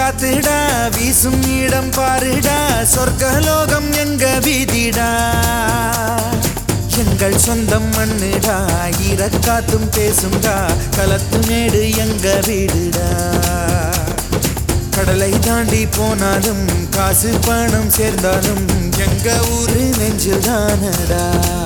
காத்துடா வீசும் இடம் பாருடா சொர்க்கலோகம் எங்க வீதிடா எங்கள் சொந்தம் மண்ணுடா ஈரக்காத்தும் பேசும்டா களத்து மேடு எங்க வீடுடா கடலை தாண்டி போனாலும் காசு பணம் சேர்ந்தாலும் எங்க ஊரு நெஞ்சில் தானடா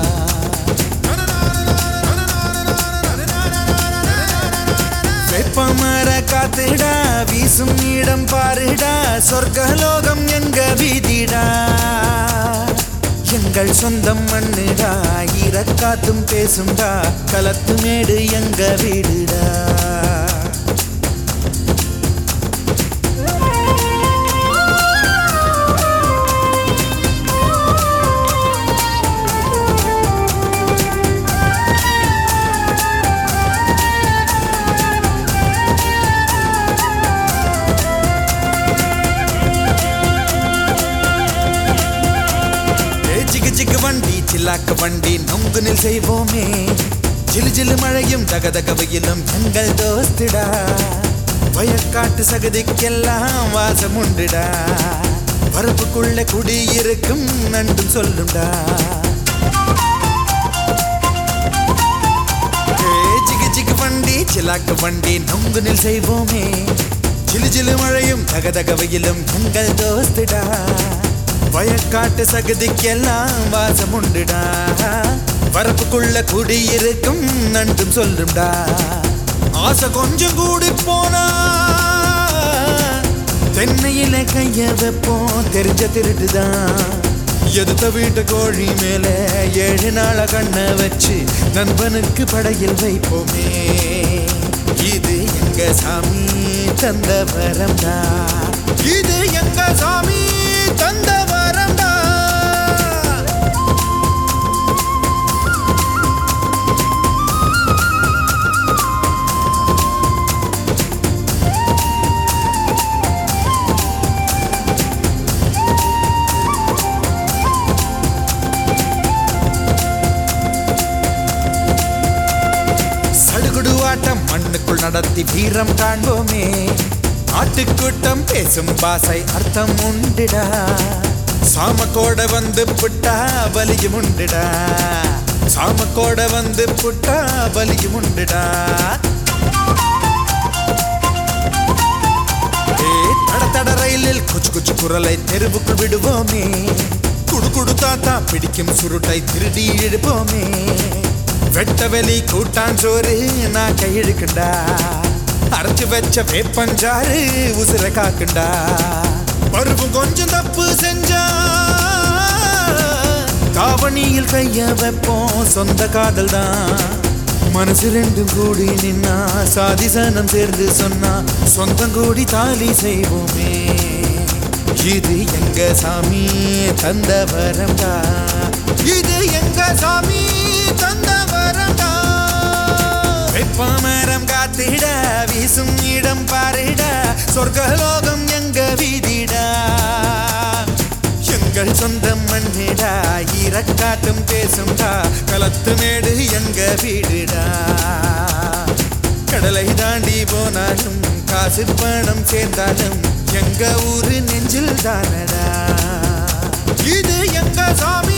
வெப்பமர காத்துடா வீசும் இடம் பாருடா சொர்க்கலோகம் எங்க வீதிடா எங்கள் சொந்தம் மண்ணுடா ஈரக்காத்தும் பேசும்டா களத்து மேடு எங்க வீடுடா ஏ ஜிகு ஜிகு வண்டி சில்லாக்க வண்டி நொங்குனில் செய்வோமே ஜிலு ஜிலு மழையும் தகதக வெயிலும் எங்கள் தோஸ்துடா வயக்காட்டு சகதிக்கெல்லாம் வாசம் உண்டுடா வரப்புக்குள்ள குடியிருக்கும் நண்டும் சொல்லும்டா ஏ ஜிகு ஜிகு வண்டி சிலாக்கு வண்டி நொங்குனில் செய்வோமே ஜிலு ஜிலு மழையும் தகதக வெயிலும் எங்கள் தோஸ்துடா வயக்காட்டு சகதிக்கெல்லாம் வாசம் உண்டுடா வரப்புக்குள்ள குடியிருக்கும் நண்டும் சொல்லும்டா ஆசை கொஞ்சம் கூடி போனா தென்னையில கைய வைப்போம் தெரிஞ்ச திருட்டுதான் எதுத்த வீட்டு கோழி மேல ஏழு நாள கண்ண வச்சு நண்பனுக்கு படையில் வைப்போமே இது எங்க சாமி தந்த வரம்டா இது எங்க சாமி தந்த வரம்டா சடுகுடு ஆட்டம் மண்ணுக்குள் நடத்தி வீரம் காண்போமே ஆட்டுக்கூட்டம் பேசும் பாசை அர்த்தம் உண்டுடா சாமக்கோட வந்து புட்டா பலியும் உண்டுடா சாமக்கோட வந்து புட்டா பலியும் உண்டுடா ஏ, தட தட ரயிலில் குச்சு குச்சு குரலை தெருவுக்குள் விடுவோமே குடு குடு தாத்தா பிடிக்கும் சுருட்டை திருடி இழுப்போமே வெட்ட வெளி கூட்டான் சோறு நான் கையிழுக்குண்டா அரைச்சு வச்ச வேப்பஞ்சாறு உசுர காக்குண்டா பருவம் கொஞ்சம் தப்பு செஞ்சா தாவணியில் கைய வைப்போம் சொந்த காதல் தான் மனசு ரெண்டும் கூடி நின்னா சாதி சனம் சேர்ந்து சொன்னா சொந்தம் கூடி தாலி செய்வோமே இது எங்க சாமி தந்த வரம்டா இது எங்க சாமி தந்த வரம்டா வெப்பமரம் காத்திட வீசும் இடம் பாரிட சொர்க்கலோகம் எங்க வீதிடா எங்கள் சொந்தம் மண்ணிடா ஈரக்காட்டும் பேசும்டா களத்து மேடு எங்க வீடுடா கடலை தாண்டி போனாலும் காசு பணம் சேர்ந்தாலும் எங்க ஊரு நெஞ்சில் தானடா இது எங்க சாமி